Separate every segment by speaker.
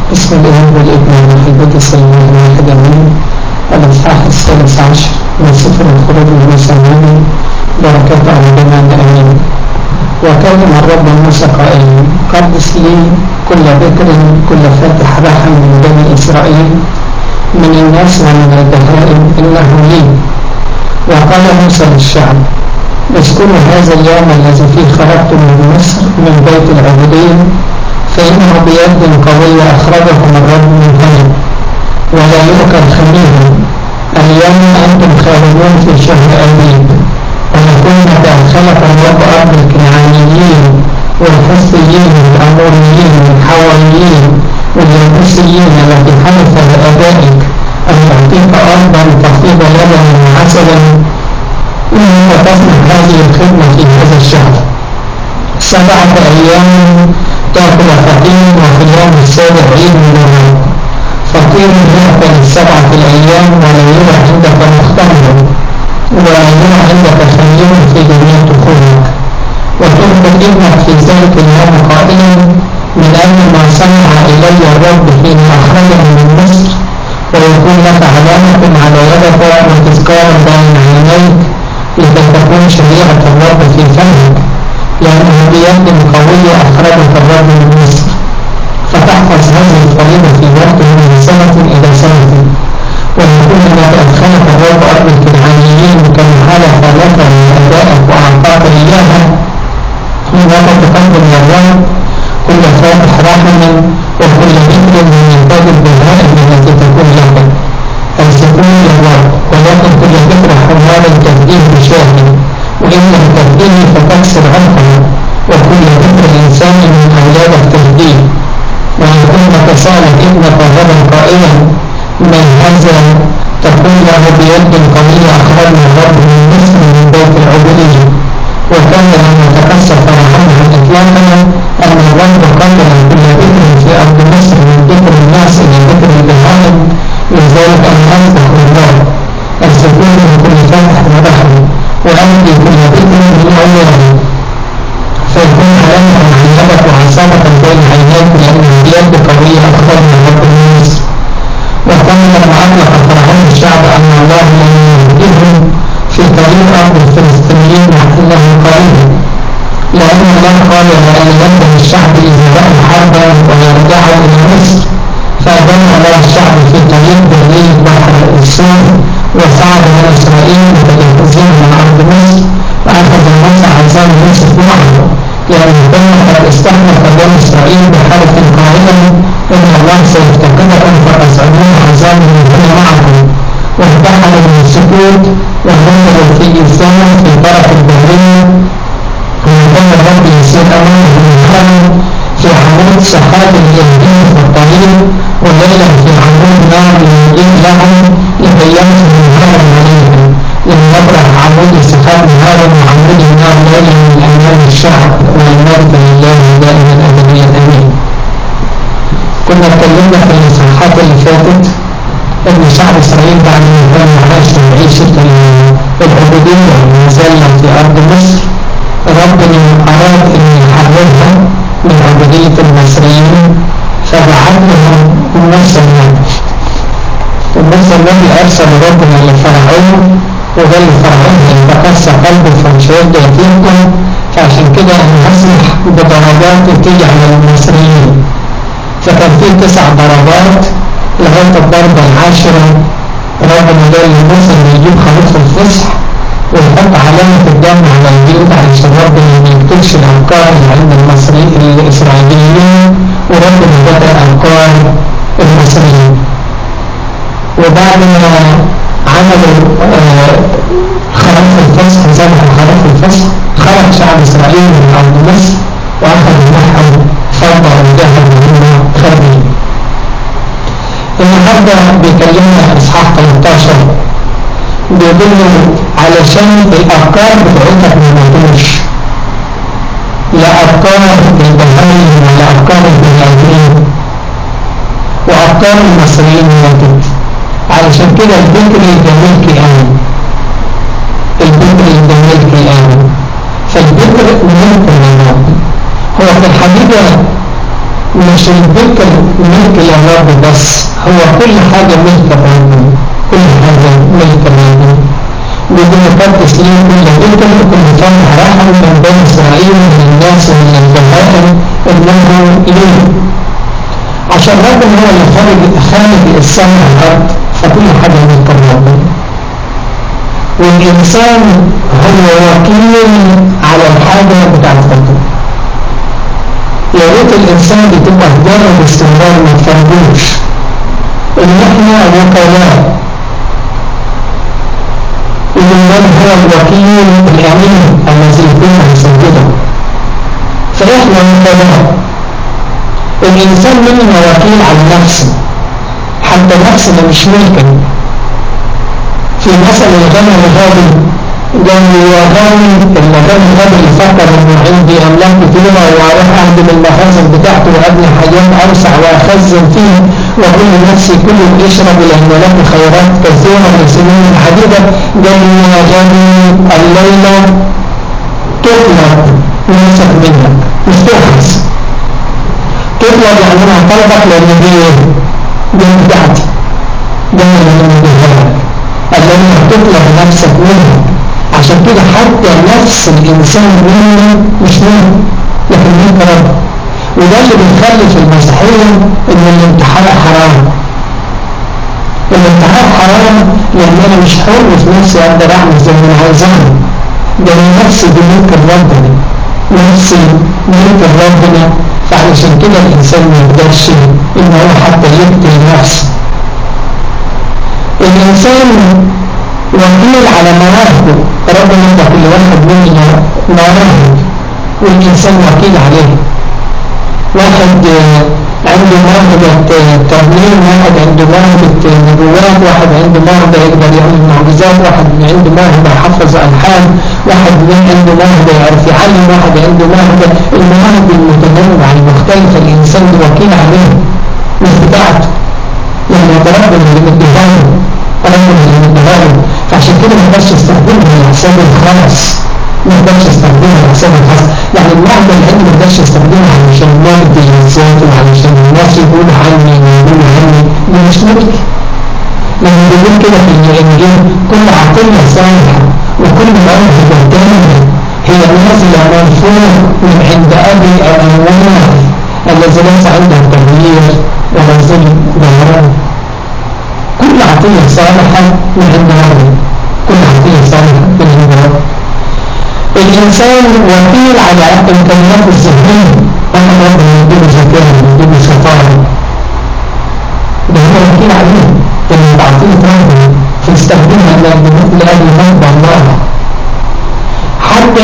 Speaker 1: بسم الله والابن والحبة السلام الواحد أمين الإصحاح الثالث عشر من سفر الخروج المسلمين بركات على جميع أمين وكلم الرب موسى قائلا قدس لي كل بكر كل فاتح رحم من بني إسرائيل من الناس ومن البهائم إنه لي وقال موسى للشعب اذكروا هذا اليوم الذي فيه خرجتم من مصر من بيت العبودية فإنه بيد قوية أخرجكم الرب من هنا ولا يؤكل خليها اليوم أنتم خارجون في شهر أبيب ونكون قد خلق الرب أرض الكنعانيين والحثيين والأموريين والحواريين واليابوسيين التي حلف لآبائك أن تعطيك أرضا تفيض لبنا وعسلا إنك تصنع هذه الخدمة في هذا الشهر سبعة أيام تأكل فقير وفي اليوم السابع عيد من الرب فقير يأكل السبعة الأيام ولا يرى عندك مختمر ولا يرى عندك خير في جميع دخولك وتربط ابنك في ذلك اليوم قائلا من أجل ما صنع إلي الرب حين أخرجني من مصر ويكون لك علامة على يدك وتذكارا بين عينيك لكي تكون شريعة الرب في فمك لأنه بيد قوية أخرجك الرب من مصر فتحفظ هذه الفريضة في وقته من سنة إلى سنة ويكون لك أدخلك الرب أرض الكنعانيين كما حلف لك لآبائك وأعطاك إياها حينما تقدم للرب كل فاتح رحم وكل ذكر من إنتاج البهائم التي تكون لك الزكون للرب ولكن كل ذكر حمار تهديه بشاهد وإن لم تهديه فتكسر عنقه وكل ذكر إنسان من أولادك تهديه وإن كنت سألت ابنك غدا قائلا من هذا تقول له بيد قوية أخرجنا الرب من مصر من بيت العبودية وكان لما تكسر فرحمها إطلاقا أن الرب قتل كل ذكر في أرض مصر من ذكر الناس إلى ذكر البهائم لذلك أن أصبح الله السكون من كل فتح ورحم وأنت كل ذكر من أوله فيكون علامة معينة وعصابة بين عينيك لأن اليد قوية أكثر من رب مصر وكان لما أطلق فرعون الشعب أن الله لم يهدهم في طريق أرض الفلسطينيين محله قريبا لأن الله قال لأن ينبه الشعب إذا رأى حربا ويرجعوا إلى مصر فأدام الله الشعب في طريق برية بحر السور وصعد من إسرائيل متجهزين من أرض مصر وأخذ موسى عزام يوسف معه لأن كان قد استحمل بني إسرائيل بحلف قائلا إن الله سيفتقدكم فأسألون عزام من هنا معكم وارتحل من السكوت ونزل في إنسان في طرف البرية وكان الرب يسير أمامه من خلل في عمود سحاب يهديه في الطريق وليلا في عمود نار يهديه لهم لكي يمسك نهارا عليهم لم يبرح عمود سحاب نهارا وعمود النار ليلا من أمام الشعب والمجد لله دائما أبديا أمين كنا اتكلمنا في الإصحاحات اللي فاتت ان شعب اسرائيل بعد ما كان عايش عيشة العبودية المزلة في ارض مصر ربنا اراد ان يحررها من عبودية المصريين فبعت لهم موسى النبي وموسى النبي ارسل ربنا لفرعون وقال لفرعون يتقسى قلبه فمش هيرضى يطيقكم فعشان كده انا هسمح بضربات تيجي على المصريين فكان في تسع ضربات لغاية الضربة العاشرة ربنا قال لموسى انه يجيب خروف الفصح ويحط علامة الدم على الجلد علشان ربنا ما يقتلش الأبكار اللي عند المصريين الإسرائيليين وربنا بدأ أبكار المصريين وبعد ما عملوا خروف الفصح ذبحوا خروف الفصح خرج شعب إسرائيل من أرض مصر وأخذوا معهم فضة وذهب وهم خارجين النهارده بيكلمنا اصحاح 13 بيقول له علشان الافكار بتاعتك ما تموتوش لا افكار البهائم ولا افكار البني ادمين وافكار المصريين ماتت علشان كده البكر الجميل كيان البكر الجميل كيان فالبكر ممكن يموت هو في الحقيقه مش الملك ملك للرب بس هو كل حاجة ملك ربنا كل حاجة ملك ربنا ودي مقدس ليه كل ذكر كل فرح رحم من بني إسرائيل من الناس ومن البهائم إنه ليه عشان ربنا هو اللي خالق خالق السماء والأرض فكل حاجة ملك ربنا والإنسان هو وكيل على الحاجة بتاعت ربنا يا ريت الإنسان بتبقى هدانا باستمرار ما تفرجوش إن إحنا وكلاء إن الله هو الوكيل الأمين الذي يكون مسجدا فإحنا وكلاء الإنسان مننا وكيل على نفسه حتى نفسنا مش ملكا في مثل الغنى الغالي قال لي يا غالي المكان الغالي اللي فكر انه عندي املاك كتيرة واروح اهدم المخازن بتاعته وابني حاجات اوسع واخزن فيه واقول لنفسي كل اشرب لان لك خيرات كثيرة في سنين عديدة قال لي يا غالي الليلة تطلب نفسك منك مش تخلص تطلب يعني انا طلبك لان دي دي بتاعتي ده اللي انا الذي تطلب نفسك منه عشان كده حتى نفس الإنسان منه مش منه لكن منه رب وده اللي بيخلي في المسيحية إن الانتحار حرام الانتحار حرام لأن أنا مش حر في نفسي أقدر أعمل زي ما أنا عايز أعمل ده أنا نفسي دي ملك ربنا نفسي ملك ربنا فعلشان كده الإنسان ما يقدرش إن هو حتى يقتل نفسه الإنسان وكيل على مواهبه ربنا يدى كل واحد منا مواهب والإنسان وكيل عليه واحد عنده موهبة ترميم واحد عنده موهبة نبوات واحد عنده موهبة يقدر يعمل معجزات واحد عنده موهبة يحفظ ألحان واحد عنده موهبة يعرف يعلم واحد عنده موهبة المواهب المتنوعة المختلفة الإنسان وكيل عليه مش بتاعته لما ربنا اللي مديها ربنا اللي مديها فعشان كده ما يقدرش يستخدمها لحساب الخاص ما يقدرش يستخدمها لحساب الخاص يعني المعنى اللي عنده ما يقدرش يستخدمها علشان مجد للذات وعلشان الناس يقولوا عني ويقولوا عني ده مش ملك لما بيقول كده في الإنجيل كل عطية صالحة وكل موهبة تامة هي نازلة من فوق من عند أبي الأنوار الذي ليس عنده تغيير ولا ظلم ظهران كل عطية صالحة من عند ربنا كل عطية صالحة من عند ربنا الإنسان وكيل على إمكانيات الذهنية أنا ربنا يديله ذكاء يديله شطارة ده هو وكيل عليه اللي بعطيه ربنا فيستخدمها لأجل مرضى الله حتى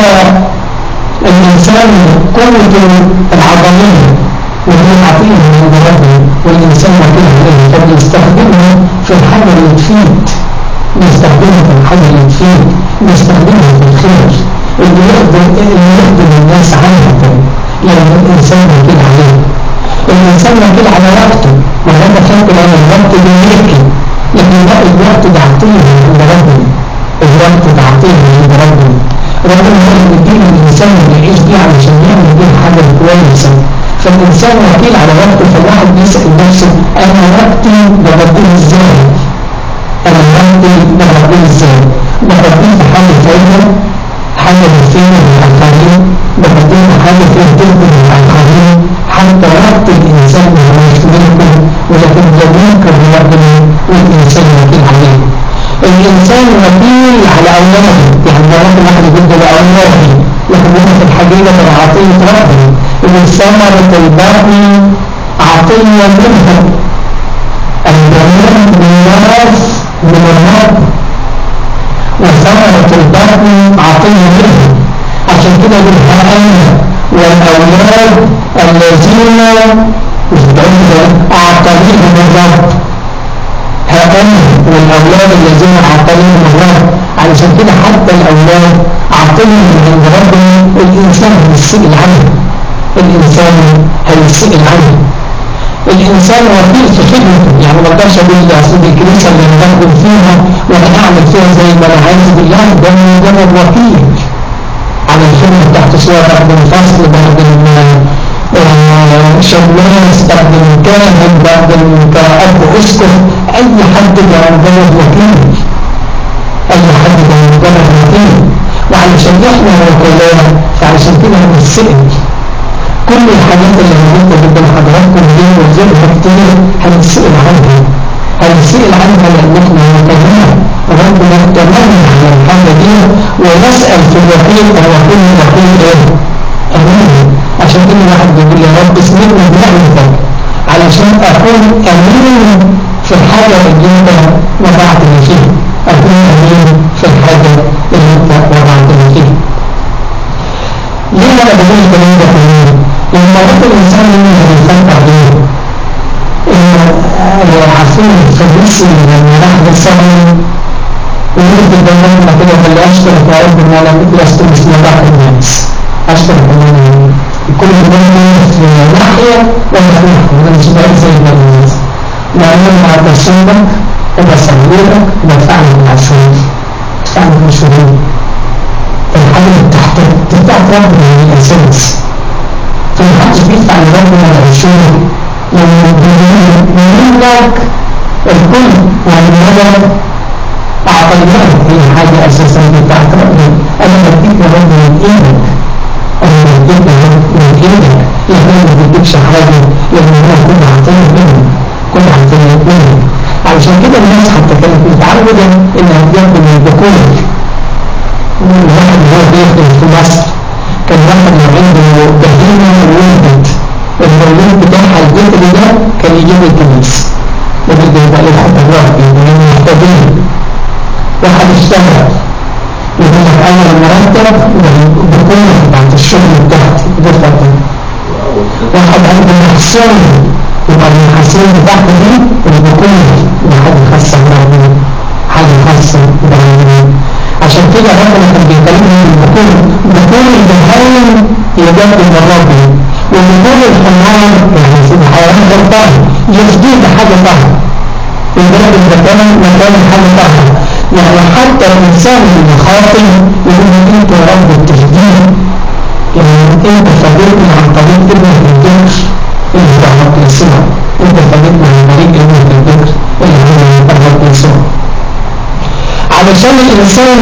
Speaker 1: الإنسان قوة العضلية وهي عطية من عند ربنا والإنسان وكيل عليه فبيستخدمها في الحاجة اللي تفيد بيستخدمها في الحاجة اللي تفيد بيستخدمها في الخير اللي يقدر اللي يقدر الناس عنها لأن الإنسان وكيل عليه الإنسان وكيل على وقته وأنا دخلت لأن الوقت ده ملكي لكن لا الوقت ده عطيه من عند ربنا الوقت ده عطيه من عند ربنا ربنا هو اللي بيدينا الإنسان اللي يعيش بيه علشان يعمل بيه حاجة كويسة فالإنسان وكيل على وقته فالواحد بيسأل نفسه أنا وقتي ببديه إزاي؟ أنا وقتي ببديه إزاي؟ ببديه في حاجة فايدة حاجة مفيدة للآخرين ببديه في حاجة فيها تخدم الآخرين حتى وقت الإنسان ما هوش ملكه ولكن ده ملك ربنا والإنسان وكيل عليه الإنسان وكيل على أولاده يعني ده ممكن واحد يقول ده أولادي لكن هنا في الحقيقة ده عطية ربنا ثمرة البطن عطية منها الجميع ميراث من الرب وثمرة البطن عطية منها عشان كده يقول ها أنا والأولاد الذين أعطانيهم الرب ها أنا والأولاد الذين أعطانيهم الرب علشان كده حتى الأولاد عطية من عند ربنا الإنسان هيسئل عنه الإنسان هيسئل عنه الإنسان وكيل في خدمته يعني ما اقدرش أقول ده أصل دي الكنيسة اللي أنا بخدم فيها وأنا أعمل فيها زي ما أنا عايز بالله ده مجرد وكيل على الخدمة بتاعت سواء بخدم فصل بخدم شماس بخدم كاهن بخدم كأب أسقف أي حد ده مجرد وكيل أي حد ده مجرد وكيل وعلشان احنا وكلاء فعلشان كده هنسئل كل الحاجات اللي موجودة قدام حضراتكم دي وزيرها كتير هنسئل عنها هنسئل عنها لأن احنا وكلاء ربنا تمنى على الحاجة دي ونسأل في الوكيل هو كل وكيل ايه؟ أمين عشان كل واحد بيقول يا رب اسمعني بنعمتك علشان أكون أمين في الحاجة اللي أنت وضعتني فيها أكون أمين في الحاجة اللي أنت وضعتني فيها ليه أنا بقول الكلام ده كله؟ لأن مرات الإنسان اللي بيفكر إيه؟ إنه عارفين الفلوس لما راح بالسماء ويجي الدنيا كده خلي أشكرك يا رب إن أنا لست مثل باقي الناس أشكرك إن أنا كل منهم في ناحية ولا في ناحية أنا مش بعيد زي ما الناس لأن مع بسيطك وبسهولك وبدفعني من العشرين بدفعني من الشهور الحاجة اللي بتحتاج تدفع ربنا من الأساس فمحدش بيدفع لربنا العشرين لما بيقول لك الكل والمدى أعطيناك هي حاجة أساسا بتاعت ربنا أنا بديك ربنا من إيدك أنا بديك من إيدك يعني ما بديكش حاجة لأن هو كل عطية منه كل عطية منه علشان كده الناس حتى كانت متعودة إنها بتاكل من بكورك الواحد هو بيخدم في مصر كان واحد لو عنده بهيمة ولدت المولود بتاعها البكري ده كان يجيب الكنيسة وبده يبقى له خطوات يبقى محتاجين واحد اشتغل يقول لك اول مرتب بكون بعد الشغل بتاعتي بفضل واحد عنده محصول يبقى المحاصيل بتاعته دي اللي بكون واحد خاصة بعدين حاجة خاصة بعدين عشان كده ربنا كان بيكلمني بكون بكون البهايم يجدد الرب وبكون الحمار يعني في الحيوان غلطان يفديه بحاجة طاهرة يجدد المكان مكان حاجة طاهرة يعني حتى الإنسان المخاطب يقول أنت يا رب التهديد يعني أنت فادتني عن طريق ابنك الذكر اللي هو الرب يسوع أنت فادتني عن طريق ابنك الذكر اللي هو الرب يسوع علشان الإنسان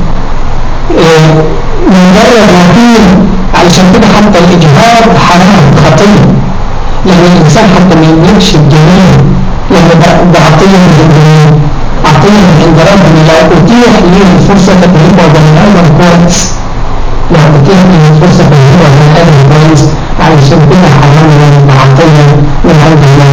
Speaker 1: مجرد وكيل علشان كده حتى الإجهار حرام خطية لأن الإنسان حتى ما يملكش الجميل لأن ده عطية من الجميل عطية من عند ربنا لو أتيح لي الفرصة تبقى بني آدم كويس لو أتيح لي الفرصة تبقى بني آدم كويس علشان كده حرام من عطية من عند الله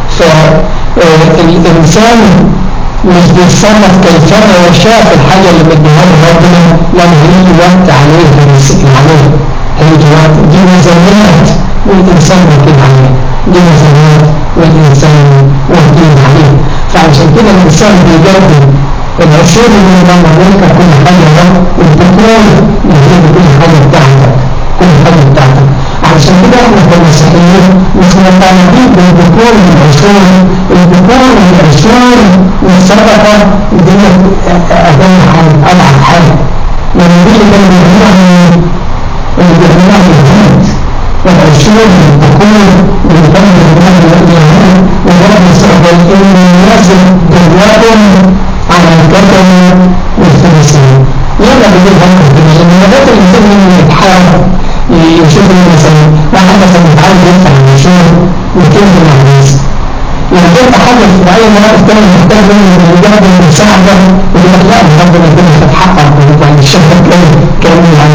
Speaker 1: فالإنسان مش بيتصرف كيفما يشاء في الحاجة اللي مديها له ربنا لما هيجي وقت عليه هيسئل عليه هيجي وقت دي ميزانيات والإنسان وكيل عليه دي ميزانيات والإنسان وكيل عليه فعشان كده الإنسان بيجدد العشور اللي لما ملكة كل حاجة ده والبكور يجيب كل حاجة بتاعتك كل حاجة بتاعتك علشان كده احنا كمسيحيين مش متعلقين بالبكور والعشور البكور والعشور والصدقة دي أهم حاجة أبعد حاجة لأن دي اللي كانوا بيعملوها اللي بيعملوها في البيت والعشور والبكور والبند واليهود والرب يستقبل إن ينزل جواكم على الكتب والفلسطين يلا بيجيب هكذا كده لأن مرات الإنسان من يتحارب يشوف مثلا واحد مثلا متعود يدفع العشور وتنزل مع الناس لما تبقى حاجة في أي مرة تاني محتاج منه من الجهد المساعدة يقول لك لا ربنا كده خد حقك ويبقى الشهر كان كان يعني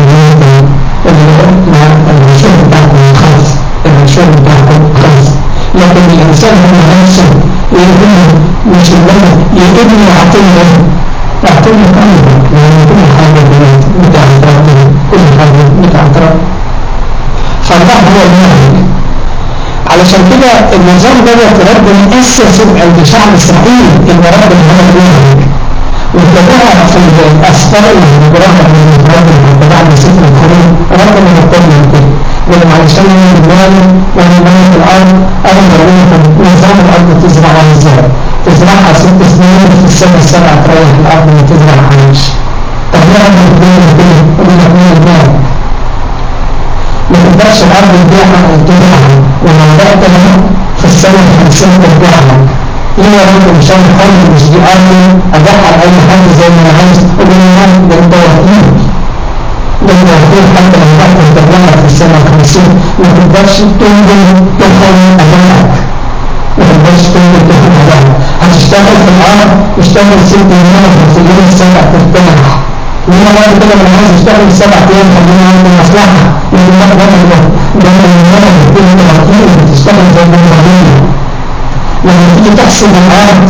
Speaker 1: العشور بتاعكم خلص العشور بتاعكم خلص لكن الإنسان هو نفسه يقول مش إنما يقول يعطيني يعطيني قلبك يعني كل حاجة بتاعت ربنا كل حاجة بتاعت ربنا فالله هو المالك علشان كده النظام دوت ربنا أسسه عند شعب إسرائيل إن ربنا هو المالك وابتداها في الأسفار اللي بنقراها من ربنا بعد سفر الخروج ربنا يطمن كده لأن علشان يجي المال وأنا مالك الأرض أنا بقول نظام الأرض تزرعها إزاي؟ تزرعها ست سنين في السنة السابعة تريح الأرض ما تزرعهاش طب ليه ربنا بيقول كده؟ يقول لك مين المال؟ لكن تقدرش الأرض تبيعها تبيعها ولو بعتها في السنة 50 ترجعها ليه يا رب مش أنا حر مش دي أرضي أبيعها لأي حد زي ما أنا عايز أقول له ده أنت وكيل ده أنت وكيل حتى لو بعت ترجعها في السنة 50 ما تقدرش تنزل تدخل أبيعك ما تقدرش تنزل تدخل أبيعك هتشتغل في الأرض اشتغل ست أيام في اليوم السابع ترتاح لما بعد كده لما عايز يشتغل سبع ايام خلينا عنده مصلحه يقول لك ده ده ده ده بتكون توكيل بتشتغل زي المدينه لما تيجي تحسب الارض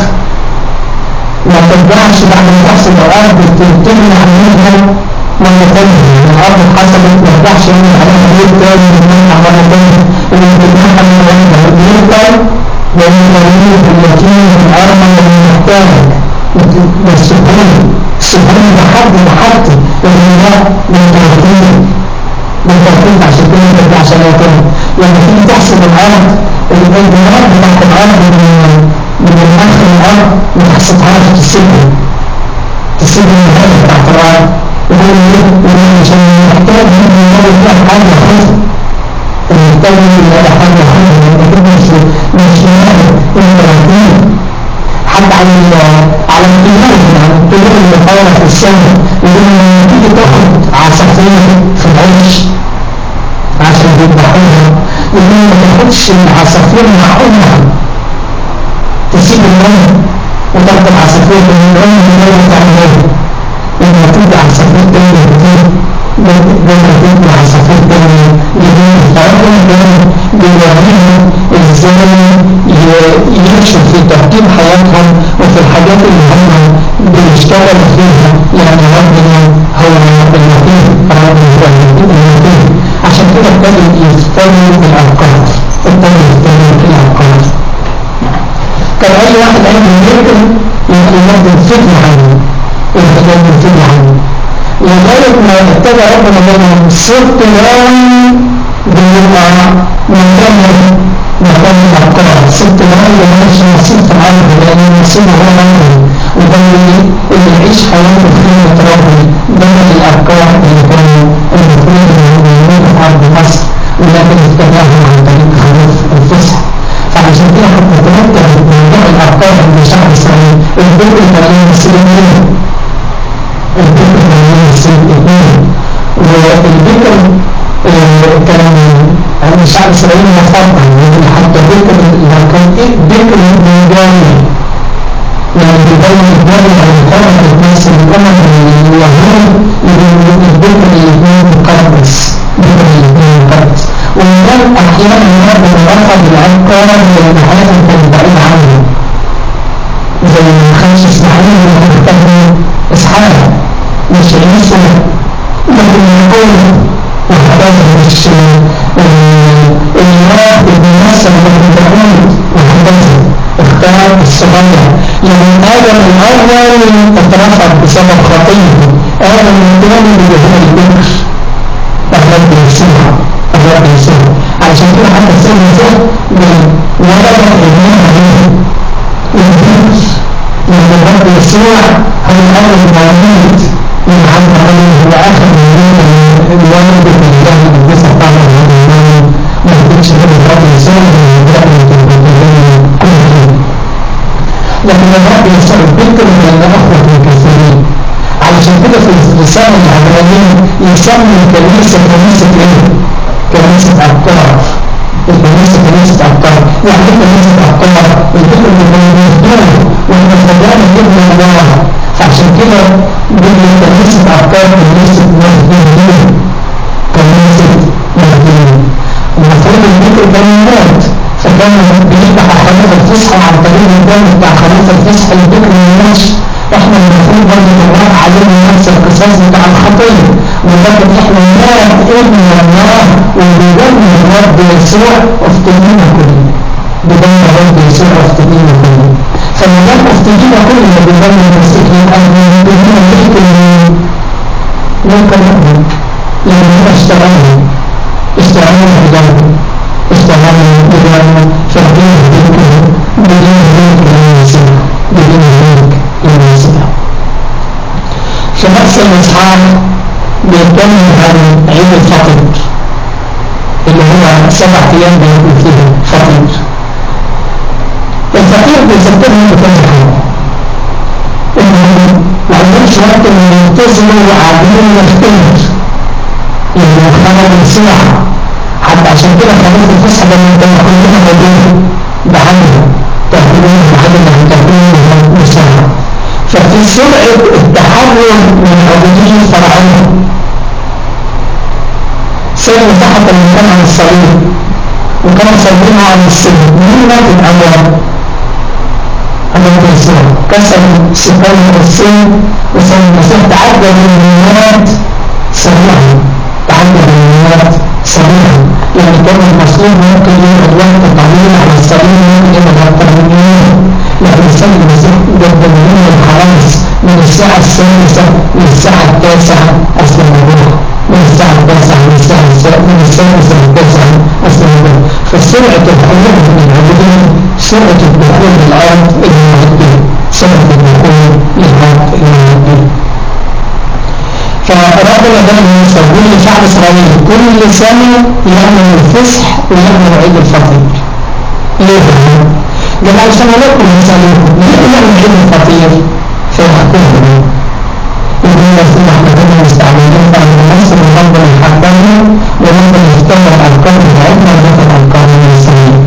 Speaker 1: ما ترجعش بعد ما تحسب الارض تمنع منها مرة تانية الأرض اتحسبت ما ترجعش يعمل عليها غير تاني وتمنع مرة تانية اللي بتمنعها من الأرض بيفضل ويقوم باليقين الأرض المحتاج والسكون السكون بحد بحد الغناء من ترتيب من ترتيب عشان كده انت عشان يتم لما تيجي تحسب الارض الانتماء بتاعت الارض من من الاخر الارض ما تحسبهاش تسيبها تسيب النهايه بتاعت الارض وهو ايه؟ عشان محتاج يجي يلاقي فيها حاجه ياخدها محتاج يجي يلاقي حاجه ياخدها لانك انت مش مش نهايه انت رتيب حتى على على الطيور يعني الطيور اللي طايره في السماء يقول لما تيجي تاخد عصافير في العيش عشان يذبحوها يقول ما تاخدش العصافير مع امها تسيب الام وتاخد العصافير من الام اللي بتعمل ايه؟ لما تيجي عصافير تاني كتير لما تيجي عصافير تاني جديد فربنا كان بيوريهم ازاي يمشوا في ترتيب حياتهم وفي الحاجات اللي هم بيشتغلوا فيها يعني ربنا هو اللطيف ربنا هو اللطيف عشان كده ابتدوا يفتنوا الأوقات ابتدوا يفتنوا الأوقات كان أي واحد عنده يمكن يقدم فتنة عنه يقدم فتنة عنه لغاية ما ابتدى ربنا بينهم صرت راوي بيبقى مكان مكان الأبقار ست ليالي ماشي نصيب في الأرض لأن نصيب هو الأرض وده اللي اللي يعيش حياته في متربي ده الأبقار اللي كانوا المفروض إنهم يموتوا في أرض مصر ولكن اتبعهم عن طريق خروف الفسح فعشان كده كنت بتمتع بموضوع الأبقار عند شعب إسرائيل البيت الكريم السلمين البيت الكريم السلمين والبكر كان عند شعب إسرائيل مفضل يعني حتى بكر لو كان إيه بكر بيجاني يعني بيبين الدولة أو القرى بتمثل الأمم اليهود يقولوا البكر الاثنين مقدس بكر الاثنين مقدس وكان أحيانا ربنا رفض الأفكار لأن حياتهم كانت بعيدة عنه زي ما خدش إسماعيل ومختار إسحاق مش عيسى لكن يقول وهكذا مش الإله بيمثل من داوود وهكذا اختار الصغير لأن آدم الأول اترفض بسبب خطيئته آدم الثاني اللي هو البكر الرب يسوع الرب يسوع علشان كده حتى السيد المسيح ولد ابنه عليه البكر لأن الرب يسوع هو الأول المولود من عبد عليه هو آخر مولود الوالد في الله الجسد طبعا هذا الوالد ما يكونش غير الرب يسوع كل شيء لكن الرب يسوع البكر لأن أخوة كثيرين علشان كده في الرسالة العبرانية يسمي الكنيسة كنيسة ايه؟ كنيسة أبكار الكنيسة كنيسة أبكار يعني ايه كنيسة أبكار؟ الفكر اللي بيهدون والمفردان ابن الله فعشان كده بيقول كنيسة أبكار كنيسة مهدين كنيسة مهدين المفروض الفكر كان يموت فكان بيذبح خروف الفسحة عن طريق الدم بتاع خروف الفسحة الفكر ما يموتش احنا المفروض برضه الله علينا نفس القصاص بتاع الخطيه ولكن احنا نار ابن الله وبدم الرب يسوع افتدينا كلنا بدم الرب يسوع افتدينا كلنا فما دام افتدينا كلنا بدم المسيح يبقى بدينا ليه كلنا؟ ليه كلنا؟ لان احنا اشتغلنا اشتغلنا بدمه اشتغلنا بدمه فبدينا ذكره بدينا ذكر المسيح بدينا ذكر المسيح في نفس الإصحاح بيتكلم عن عيد الفطر بيذكرهم بكل حاجة إنهم ما عندهمش وقت إن يلتزموا وعادين يختلف يعني خلوا الساعة حتى عشان كده خليت الفسحة ده من ده كلنا موجودين بحاجة تهديدين بحاجة تهديدين مساحة ففي سرعة التحرر من عبودية الفرعون سيد مساحة المكان عن الصليب وكان صليبها عن السجن مين مات الأول؟ هذا يسوع كسر سكان السن وسيد المسيح تعدى من الموت سريعا تعدى من الموت سريعا يعني كان المسلوب ممكن يقعد وقت طويل على الصليب ممكن يقعد أكثر من يوم لكن السيد المسيح جد من الخلاص من الساعة السادسة للساعة التاسعة أسلم الروح من الساعة التاسعة من الساعة السادسة من السادسة للتاسعة أسلم الروح فسرعة الحياة من العبودية سرعة الدخول للأرض المعدية سرعة الدخول للأرض المعدية فربنا دايما يسوي لشعب اسرائيل كل سنه يعمل الفصح ويعمل عيد الفطر ليه؟ قال عشان لكم يسالوكم ليه يعمل عيد الفطير؟ فيحكمهم يقول لك احنا كنا مستعملين فان مصر نفضل الحكام ونفضل نفتح الارقام بتاعتنا وناخد ارقام من السنين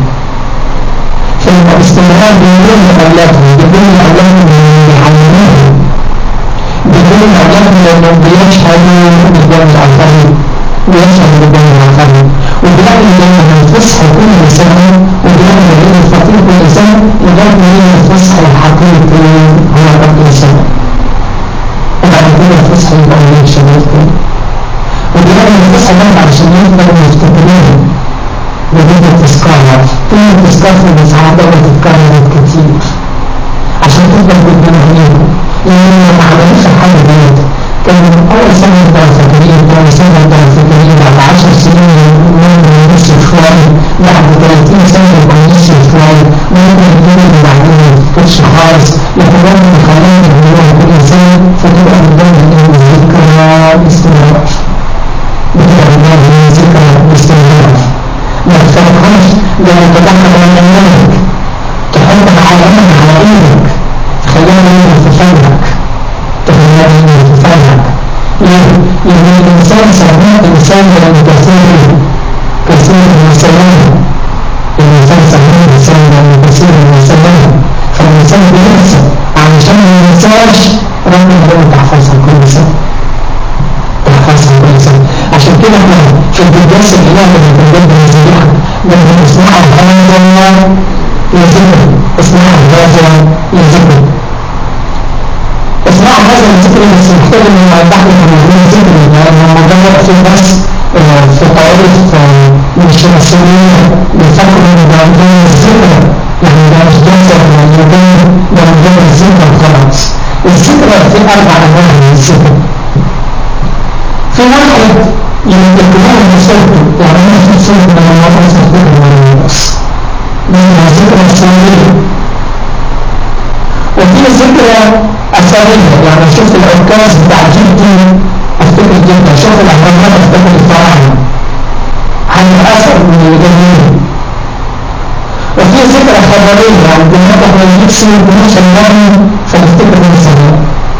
Speaker 1: فيبقى باستمرار بيقول لاولادهم بيقول لاولادهم يعلموهم بيقول لاولادهم لانهم بيشهدوا بالجواز العقاري ويشهدوا بالجواز العقاري وبيعمل دايما الفصح كل سنه وبيعمل عيد الفطير كل سنه لغايه ما يجي الفصح الحقيقي هو قبل سنه وبعد كده الفصح يبقى من الشباب تاني وبيعمل الفصح ده عشان يفضلوا مفتكرين بدون التذكار كل تذكار في الإسعاف ده تتكرر كتير عشان تفضل قدام عينيكم لأن ما عملوش الحاجة ديت كان أول سنة ده فاكرين تاني سنة ده فاكرين بعد 10 سنين ممكن نفس شوية بعد 30 سنة يبقى نفس شوية ممكن يكون اللي بعدين ما يفتكرش خالص لكن ربنا خلانا نقول كل سنة فتبقى قدام عينيكم الذكرى باستمرار بتبقى قدام الذكرى باستمرار ما تفرقهمش لما تدخل من الملك تحطها على امك على ايدك خليها ايدك في فمك تخليها ايدك في فمك ليه؟ لان الانسان سماه انسان من كثير كثير المسلمين الانسان سماه انسان من كثير المسلمين فالانسان بينسى علشان ما ينساش ربنا هو تحفظها كل سنه تحفظها كل سنه عشان كده احنا في القداس الالهي اللي بنجد الذبيحه لما اسمعها هذا يذكر اسمعها هذا يذكر اسمعها هذا الذكر بس محتاج ان نوضح لك الموضوع ذكر لان الموضوع في ناس في طوائف مش مسؤولين بيفكروا ان ده مجرد الذكر يعني ده مش جسد يعني ده ده مجرد الذكر خلاص الذكر في اربع انواع من الذكر في واحد يمكنون بصوته يعني مش بصوت من المواقف الذكر من النص من الذكر السورية وفي ذكرى أثرية يعني شفت العكاز بتاع جدي أفتكر جدا شوف الأهرامات أفتكر الفراعنة هذا أثر من الجميل وفي ذكرى خبرية يعني بنات احنا نجيب سير بنوش النبي فنفتكر من السماء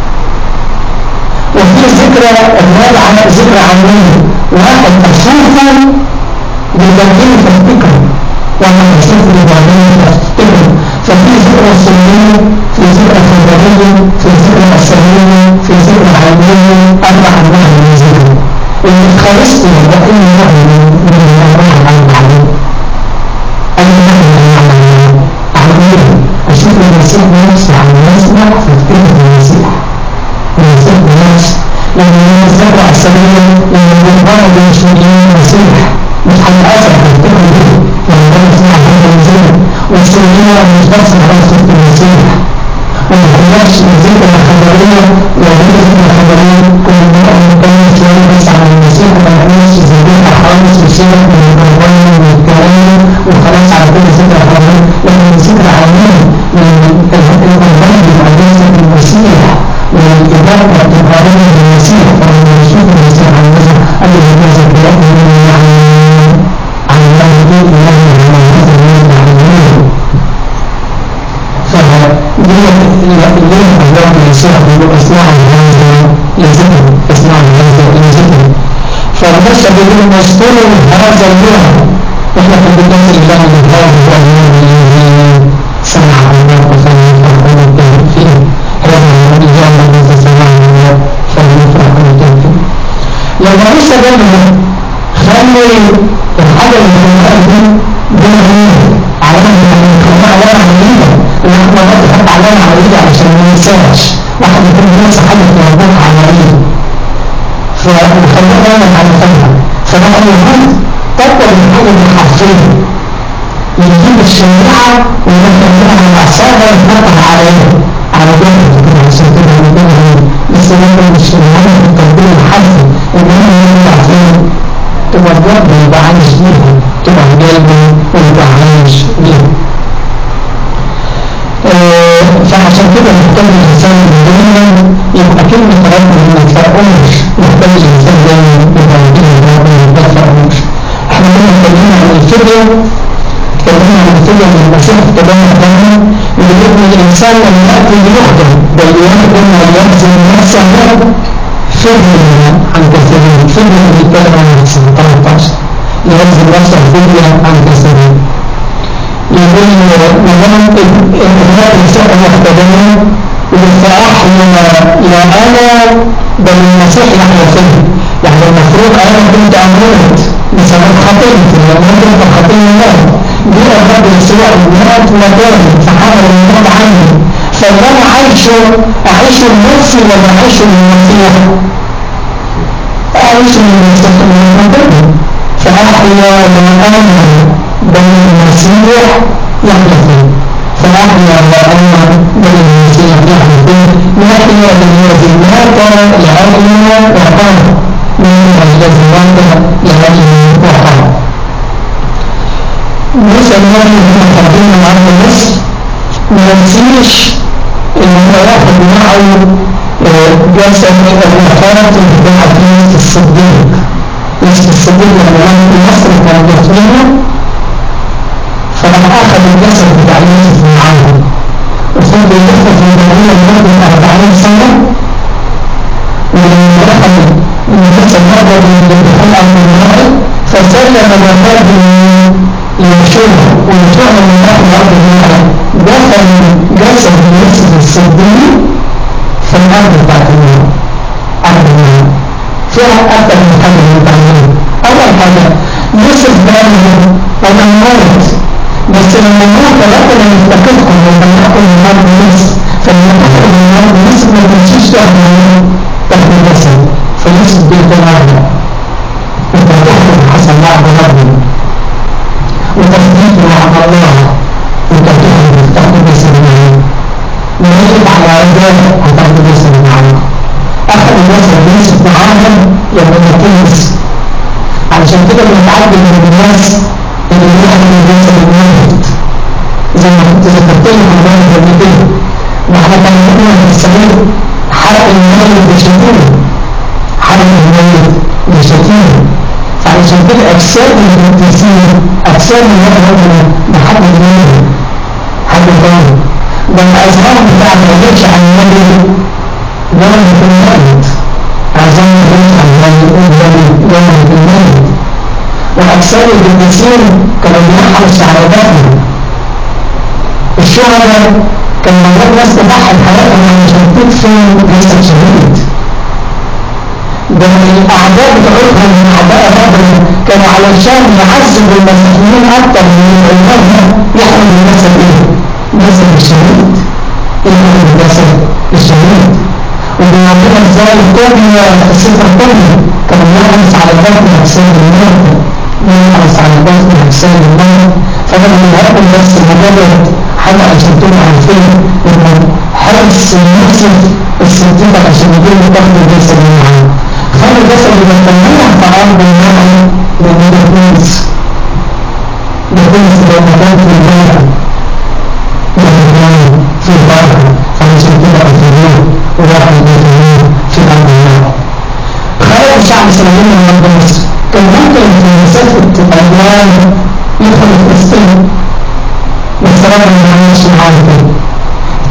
Speaker 1: وفي ذكرى الرابعة ذكرى عنوية واحد أشوفه بيبين تفتكره وانا أشوفه بيبين تفتكره ففي ذكرى سنية في ذكرى خبرية في ذكرى أسرية في ذكرى علمية أربع أنواع من الذكر الإفخارستيا ده أي نوع من الأنواع العلمية أي نوع من الأنواع العلمية أشوف المسيح نفسه على المسمع فافتكر المسيح المسيح بنفسه لما الزرع السرية لما الرهبان بيشملين المسيح مش هيتأثر بالفكر دي لما كان يسمع هذا الزرع والسورية مش بس على صوت المسيح وما كناش الذكر الخبرية وهي الذكر الخبرية كنا بنقعد نتكلم شوية بس عن المسيح وما نعملش ذكرها خالص وسيبك من الرهبان والكلام وخلاص على كل ذكر خبرية لكن الذكر عميق من الرهبان بيبقى جسد المسيح والإدارة الإقرارية للمسيح فلما يشوف المسيح عن وجه قال له هذا بيأتي عن عن الله إله عن هذا الذي يعلمه دي ليه أبواب يسوع بيقولوا اسمعوا هذا يزيد اسمعوا هذا يزيد فالناس بيقولوا مسطول هذا اليوم احنا في البداية الإله من هذا هو اليوم الذي سمع الله فليفرحوا به فيه هذا هو اليوم الذي سمع الله فليفرحوا به فيه لما عيسى قال خلي الحاجة اللي في القلب دي دي علامة علامة عملية ان احنا نحط حتى علامة عملية عشان ما ننساش واحد يكون بينسى حاجة مربوطة عملية فخلينا دايما على فهمها فده المفروض تطلب الحاجة دي حرفيا يجيب الشريعة وينفذها على أعصابها ويحطها على ايه؟ على جنب كده عشان كده عندنا لسه برضه مش مهم التطبيق الحرفي المهم يطلع فين؟ تبقى بجد يبقى عايش بيها تبقى بجد ويبقى عايش بيها فعشان كده محتاج الإنسان دايما يبقى كلمة ربنا ما تفرقوش محتاج الإنسان دايما يبقى يديه ربنا ما تفرقوش احنا كنا اتكلمنا عن الفدية اتكلمنا عن الفدية من المسيح اتكلمنا عنها اللي يبني الإنسان لما يأتي ليخدم بل يخدم ويبذل نفسه فدية عن كثيرين فدية اللي بيتكلم عن 13 يبذل نفسه فدية عن كثيرين يقول مدام الإنهاء الإنسان يهتدين فأحيا لا أنا بل المسيح يحيا فيه يعني المفروض أنا كنت أموت بسبب خطيئتي لما كنت خطيئة مات دي الرب يسوع مات مكاني فحمل الموت عني فاللي أنا عايشه أعيشه لنفسي ولا أعيشه للمسيح؟ أعيشه للمسيح من فأحيا لا أنا بل المسيح يحيا فيه فأحيا لا أنا بل المسيح يحيا فيه نحيا بالذي مات لأجلنا وقام من الذي مات لأجلنا وقام موسى النبي في مقدمة عرض مصر ما نسيش إن هو ياخد معه جسد الوفاة بتاعت يوسف الصديق يوسف الصديق لما كان في مصر كان بيخدمه فلما أخذ الجسد بتاع يوسف معاه وفضل يدخل في المدينة لمدة 40 سنة ولما دخل الجسد مرة بالدخول أو بالمرأة فسلم الوفاة ليشوع ويشوع من داخل الأرض المرأة دخل جسد يوسف الصديق في الأرض بتاعت المرأة أرض المرأة فيها أكثر من حاجة من تعملها أول حاجة يوسف بالغ ومن موت بس لما موت ربنا يفتقدكم ويفتقدكم من أرض مصر فلما تخرج من أرض مصر ما تمشيش تاخد تاخد الجسد فيوسف بيكون أرض أنت تحكم حسب وعد ربنا وتصديق وعد الله أنت تحكم تاخد جسد معاه ويجب على عباد هتاخد جسد معاه أخذ الجسد يوسف معاهم لما تنس علشان كده بنتعجب من الناس اللي بيحكم الجسد الميت زي ما كنت ذكرت لكم المره قبل كده واحنا كان عندنا في الصعيد حرق الميت بشتيمه حرق الميت بشتيمه فعلشان كده اجساد المقدسين اجساد الله ربنا بحد الميت حد تاني ده الازهار بتاع ما جتش عن النبي ده في الميت عايزين نرجع عن النبي ده في الميت وأجساد القديسين كانوا بيحرص على دفنه الشهداء كان موجود ناس تضحي بحياتهم عشان تدفن جسد شهيد ده الأعداء بتوعهم من أعداء ربنا كانوا علشان يعذبوا المسيحيين أكتر من العلماء يحملوا الجسد إيه؟ جسد الشهيد يحملوا الجسد الشهيد وبيعطينا ازاي الكوبيا السفر الكوبيا كانوا بيحرص على دفن أجساد الموتى يحرص على دفن أجساد الموتى فأنا بنقول بس مجرد حاجة عشان تبقى عارفين إن حرص يوسف الصديق عشان يجيب تاخد الجسد اللي معاه خلي الجسد اللي مستنيها في أرض الماء لأن ده كويس ده كويس ده مكان في البلد ده مكان في البلد فعشان كده أخذوه وراحوا يدفنوه في أرض الماء خرج شعب إسرائيل من أرض مصر كان ممكن في مسافة أيام يدخل فلسطين بس ربنا ما عملش معاه كده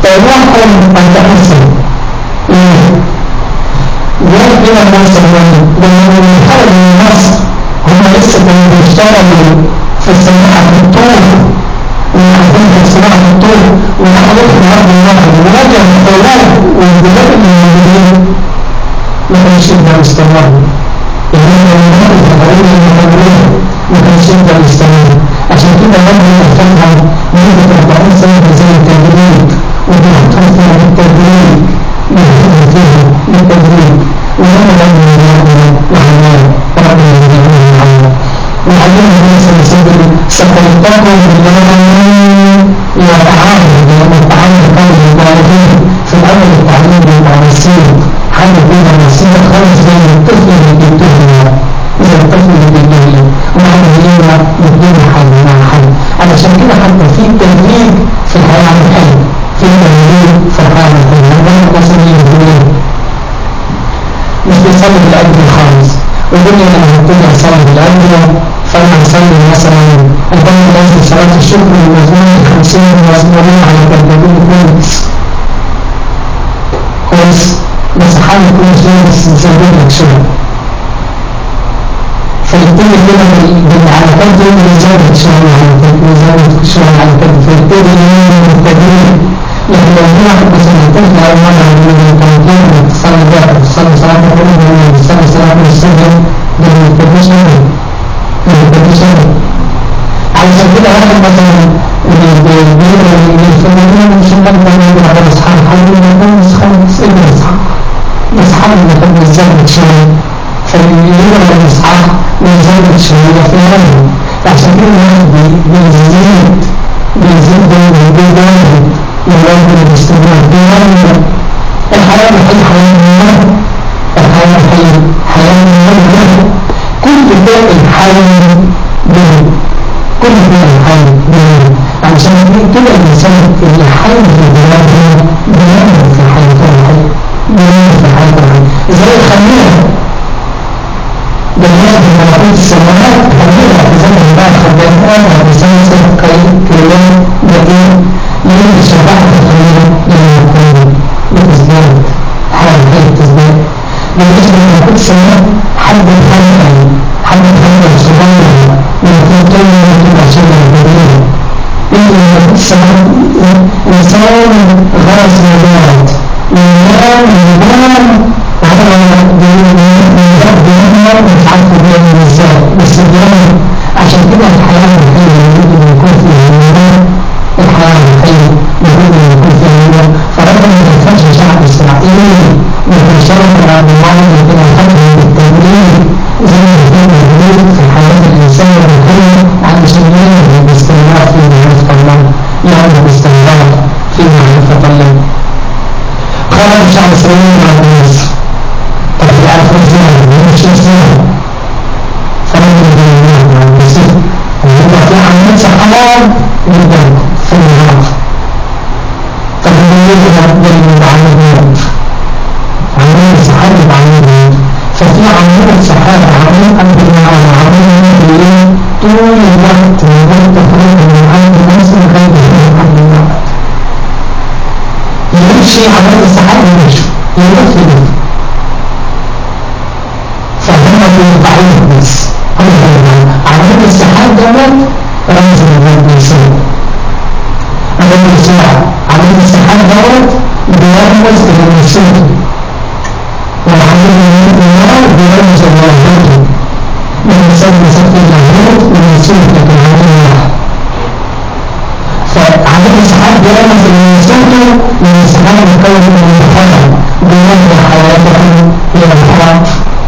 Speaker 1: الأرض الواحد وواجه الأولاد والبلاد الموجودين ما كانش يقدر يستمر الإمكانيات الحضارية المتمرية ما كانش يقدر يستمر عشان كده لازم نفهمها مدة 40 سنة زي التدريج وبنحطها فيها بالتدريج نحطها فيها بالتدريج ولما لازم نعمل وحنان ربنا يجعلنا معنا وعلمنا الناس المسجد سقيتكم بالله وتعامل وتعامل قول الوالدين في الأول التعليم بالمعرسين حل بين النصيحة خالص زي الطفل اللي بيتهم زي الطفل اللي بيتهم ومعنى هنا يدينا حل مع حل علشان كده حتى في تدريج في الحياة عن الحل في تدريج في الحياة عن الحل هذا مثلا يقول مش بيصلي بالأجل خالص ويقول لي أنا هبتدي أصلي بالأجل فأنا أصلي مثلا البنك لازم صلاة الشكر المزمور 50 مزمورين على كذابين كويس كويس بس حاول يكون شوية بس يزود لك شوية فيبتدي كده بالعلاقات دي يزود شوية على كده يزود شوية على كده فيبتدي بالتدريب لكن لو في واحد مثلا يتم أول مرة من التمكين تصلي بقى تصلي صلاة الأولى تصلي صلاة السجن ده ما يبتديش أبدا ما يبتديش أبدا علشان كده واحد مثلا بيقرا الفنانين مش ممكن يقرا اصحاب حد من اصحاب ابن اصحاب اصحاب اللي كان بيزود شويه فيقرا الاصحاب ويزود شويه في العلم عشان كده الواحد بيزيد بيزيد دايما بيزيد يواجه الاستمرار بيواجه الحياه الحيه حياه النار الحياه الحيه حياه النار كل ده الحياه كل ده الحي عشان كده الإنسان اللي حي في بلاده بينام في حياته الحي بينام في حياته الحي زي الخميرة بينام في ملكوت السماوات خميرة في زمن بعد خبان آمر بسلسل كلام دقيق ليه شبعت الخميرة لما يكون بتزداد حال حي تزداد بالنسبة لملكوت السماوات حد الخميرة حد الخميرة صغيرة ويكون كلمة تبقى شبه البديهة إن السماء إنسان غاز مبارد ينام ينام على بينام مش عارف بيعمل ازاي بس بينام عشان كده الحياة الحية يجب أن يكون فيها النور الحياة الحية يجب أن يكون فيها النور فربنا ما يدخلش شعب إسرائيل ويتشرف على الله لكن يخلي بالتدريب زي ما كان موجود في حياة الإنسان والكل علشان ينهي باستمرار في معرفة الله يعمل باستمرار في معرفة الله خرج شعب إسرائيل مع الناس طب يعرف ازاي مش ازاي فرجل من الله مع المسيح ويبقى في عملية سحران جدا في النهار طب يجب أن يجب عمل موت عملية سحابة عملية موت ففي عملية سحابة عملية أنبياء وعملية بالليل طول الوقت من وقت خروج من عند الناس لغاية عند الوقت يمشي عملية السحابة يمشي يلف يلف فهم بيضعين بس عملية السحاب دوت رمز من الإنسان عملية السحاب عملية السحاب دوت بيرمز إلى الإنسان وعملية النار بيرمز إلى الهدى من الإنسان بسبب اللاهوت والنسوت لكن عملية واحد فعملية السحاب بيرمز إلى الإنسان من السحاب مكون من الحياة بيرمز حياته إلى الحياة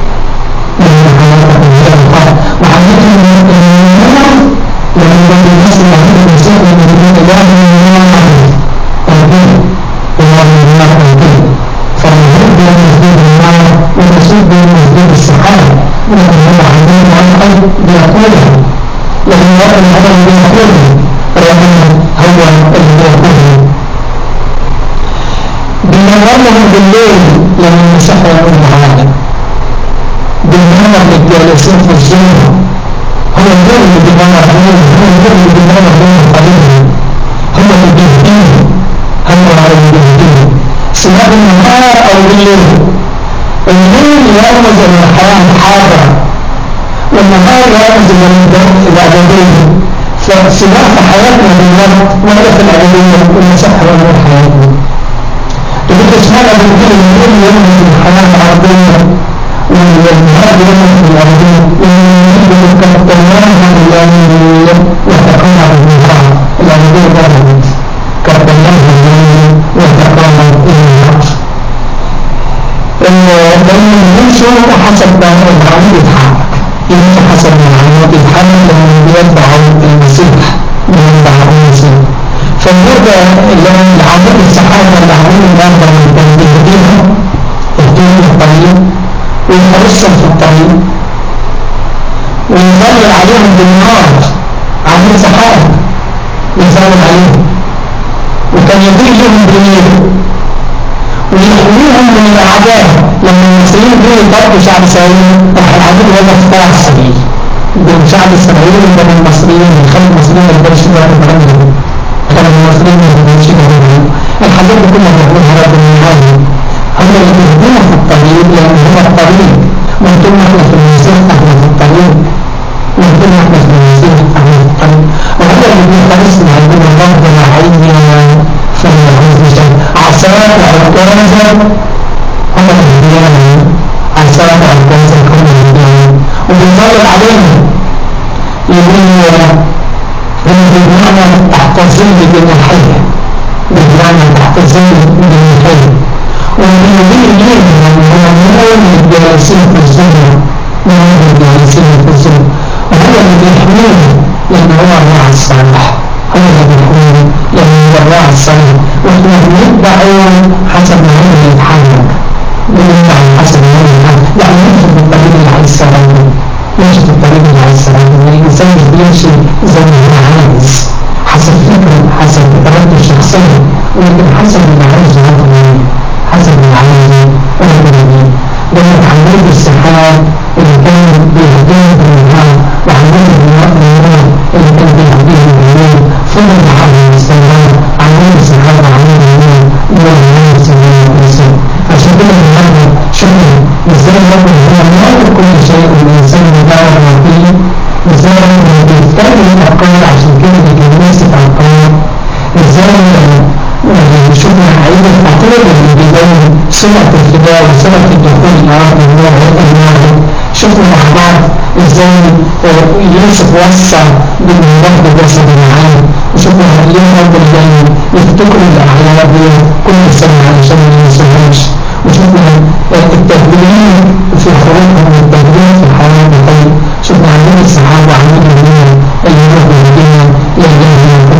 Speaker 1: وعلمت النار لما الناس اللي عندهم الانسان اللي بيقول الله من النار قلبين الله من النار قلبين فالمهد بين مسجد النار والمسجد بين مسجد السحاب لكن هم عندهم عقل بيقولها لكن الله العقل بيقولها ربنا هو اللي بيقولها بينورهم بالليل لما المسيح يقول العالم بالنار للجالسين في الجنة هو النور اللي بينور عليهم هو النور اللي بينور عليهم هو اللي بيهديهم هو اللي بيهديهم سواء بالنهار أو بالليل الليل يرمز إلى الحياة الحاضرة والنهار يرمز إلى الأبدية فسواء في حياتنا بالوقت ولا في الأبدية المسيح هو نور حياتنا بالدين كل يوم في الحياة الأرضية والجهاد يوم في الأرضية يجب كالطيران اليومية وتقام بالنهار الأرضية ذهبت كالطيران اليومية وتقام بالنهار بين يمشوا حسب ما العمود يتحرك يمشي حسب ما العمود يتحرك لأنه بيتبعوا المسيح بيتبعوا المسيح فالبرجة العمود الصحابة العمود الأربع من يهديهم يهديهم الطريق ويحرسهم في الطريق ويظلل عليهم بالنار عمود صحابة يظلل عليهم وكان يضيء لهم بالليل ويحميهم من الأعداء لما المصريين دول ضربوا شعب إسرائيل راح العدو وقف طلع السبيل بين شعب إسرائيل وبين المصريين خلوا المصريين ما يقدرش يقفوا بعيدهم خلوا المصريين ما يقدرش يقفوا الحاجات دي كلها بيعملها رب العالمين هم اللي بيهدونا في الطريق لأن هو الطريق وانتم احنا في المسيح احنا في الطريق وانتم احنا في المسيح احنا في الطريق وهذا اللي بيخلصنا عندنا ضرب معين فلا عز وجل عصاك وعكازا هم الهديان عصاك وعكازا هم الهديان وبيطلب عليهم يقول بالمعنى تحت ظل جناحيه بالمعنى تحت ظل جناحيه وبيقول ليه هو من الجالسين في الظلم من الجالسين في الظلم وهو اللي بيحميهم لأن هو الله الصالح هو اللي بيحميهم لأن هو الله الصالح واحنا بنتبعه حسب ما هو يتحرك بنتبع حسب ما هو يتحرك يعني نمشي في الطريق اللي عايز السلام نمشي في الطريق اللي عايز السلام الإنسان مش بيمشي زي ما هو عايز حسب فكره حسب إرادته الشخصية ولكن حسب اللي عايزه هو حسب اللي عايزه ربنا ده محمود السحاب اللي كان بيهديه بالنهار وحمود النهار اللي كان بيهديه بالليل ثم الحرب الاستمرار عمود السحاب وعمود النور نور الله سبحانه وتعالى عشان كده النهارده شوفوا ازاي ربنا هو مالك كل شيء والانسان مدار فيه ازاي ربنا بيفتكر الافكار عشان كده بيجنسك افكار ازاي شفنا عيد الفطور اللي بيبين سنة الفداء وسنة الدخول الأرض النوع الماضي شفنا مع بعض ازاي يوسف وسع بالمرض جسد معاه وشفنا ليه رب الجنة يفتكروا الأعياد دي كل سنة علشان يوسف